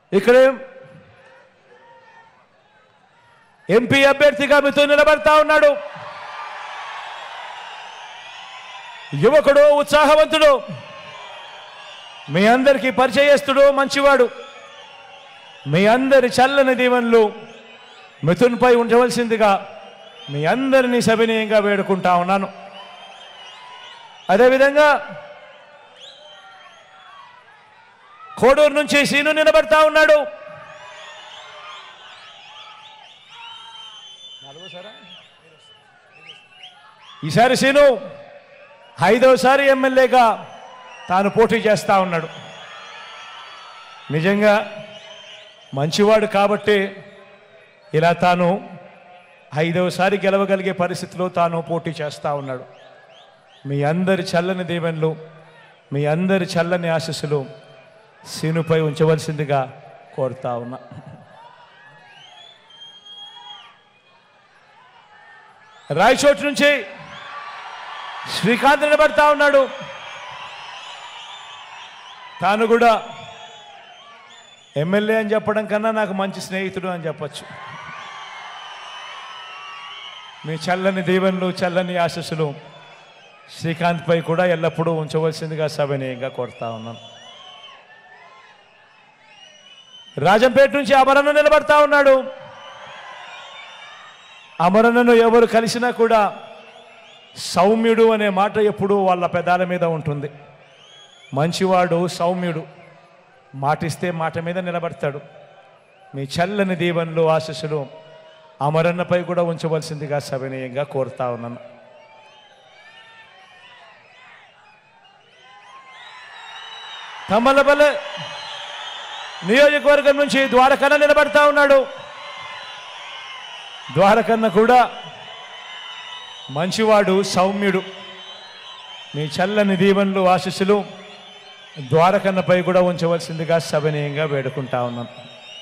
ఇక్కడ ఎంపీ అభ్యర్థిగా మీతో నిలబడతా ఉన్నాడు యువకుడు ఉత్సాహవంతుడు మీ అందరికీ పరిచయస్తుడు మంచివాడు మీ అందరి చల్లని దీవెనలు మిథున్పై ఉంచవలసిందిగా మీ అందరినీ సవినయంగా వేడుకుంటా ఉన్నాను అదేవిధంగా కోడూరు నుంచి సీను నిలబడతా ఉన్నాడు ఈసారి సీను ఐదవసారి ఎమ్మెల్యేగా తాను పోటీ చేస్తా ఉన్నాడు నిజంగా మంచివాడు కాబట్టి ఇలా తాను ఐదవసారి గెలవగలిగే పరిస్థితిలో తాను పోటీ చేస్తా ఉన్నాడు మీ అందరి చల్లని దీవెనలు మీ అందరి చల్లని ఆశస్సులు సీనుపై ఉంచవలసిందిగా కోరుతా ఉన్నా రాయచోటు నుంచి శ్రీకాంత్ నిలబడతా ఉన్నాడు తాను కూడా ఎమ్మెల్యే అని చెప్పడం కన్నా నాకు మంచి స్నేహితుడు అని చెప్పచ్చు మీ చల్లని దీవెనలు చల్లని ఆశస్సులు శ్రీకాంత్పై కూడా ఎల్లప్పుడూ ఉంచవలసిందిగా సవినయంగా కోరుతా ఉన్నాను రాజంపేట నుంచి అమరన్న నిలబడతా ఉన్నాడు అమరన్నను ఎవరు కలిసినా కూడా సౌమ్యుడు అనే మాట ఎప్పుడూ వాళ్ళ పెదాల మీద ఉంటుంది మంచివాడు సౌమ్యుడు మాటిస్తే మాట మీద నిలబడతాడు మీ చల్లని దీవెనలు ఆశస్సులు అమరన్నపై కూడా ఉంచవలసిందిగా సవినయంగా కోరుతా ఉన్నాను తమ్మలపల్లె నియోజకవర్గం నుంచి ద్వారకన్న నిలబడతా ఉన్నాడు ద్వారకన్న కూడా మంచివాడు సౌమ్యుడు మీ చల్లని దీవెనలు ఆశస్సులు ద్వారకన్నపై కూడా ఉంచవలసిందిగా సవినయంగా వేడుకుంటా ఉన్నాను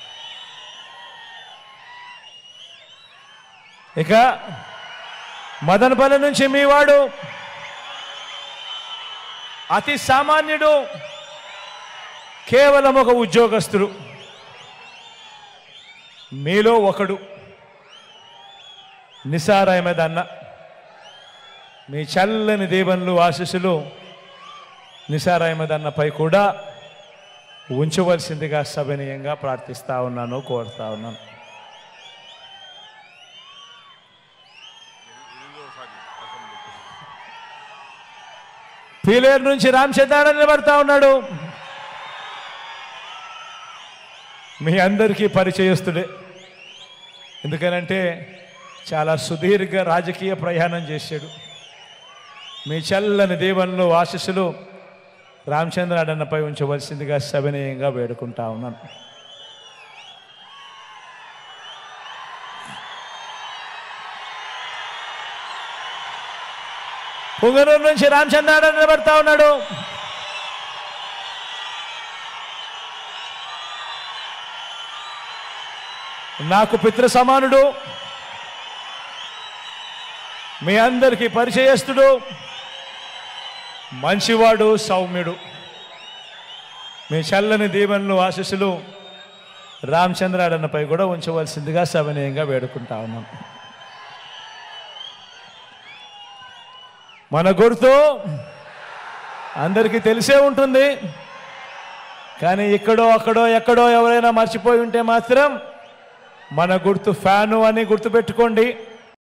ఇక మదనపల్లి నుంచి మీ వాడు అతి సామాన్యుడు కేవలం ఒక ఉద్యోగస్తుడు మీలో ఒకడు నిసార్ అహ్మద్ అన్న మీ చల్లని దీవెనలు ఆశీస్సులు నిసార్ అహ్మద్ అన్నపై కూడా ఉంచవలసిందిగా సవినయంగా ప్రార్థిస్తా ఉన్నాను కోరుతా ఉన్నాను పీలేరు నుంచి రామచంద్రారాయణ నిలబడతా ఉన్నాడు మీ అందరికీ పరిచయస్తుడే ఎందుకనంటే చాలా సుదీర్ఘ రాజకీయ ప్రయాణం చేశాడు మీ చల్లని దీవెనలు ఆశస్సులు రామచంద్రాడన్నపై ఉంచవలసిందిగా సవినయంగా వేడుకుంటా ఉన్నాను పుంగనూరు నుంచి రామచంద్రాడన్న నిలబడతా ఉన్నాడు నాకు పితృ సమానుడు మీ అందరికీ పరిచయస్తుడు మంచివాడు సౌమ్యుడు మీ చల్లని దీవెనలు ఆశీస్సులు రామచంద్రాడన్నపై కూడా ఉంచవలసిందిగా సవినయంగా వేడుకుంటా ఉన్నాం మన గుర్తు అందరికీ తెలిసే ఉంటుంది కానీ ఇక్కడో అక్కడో ఎక్కడో ఎవరైనా మర్చిపోయి ఉంటే మాత్రం మన గుర్తు ఫ్యాను అని గుర్తుపెట్టుకోండి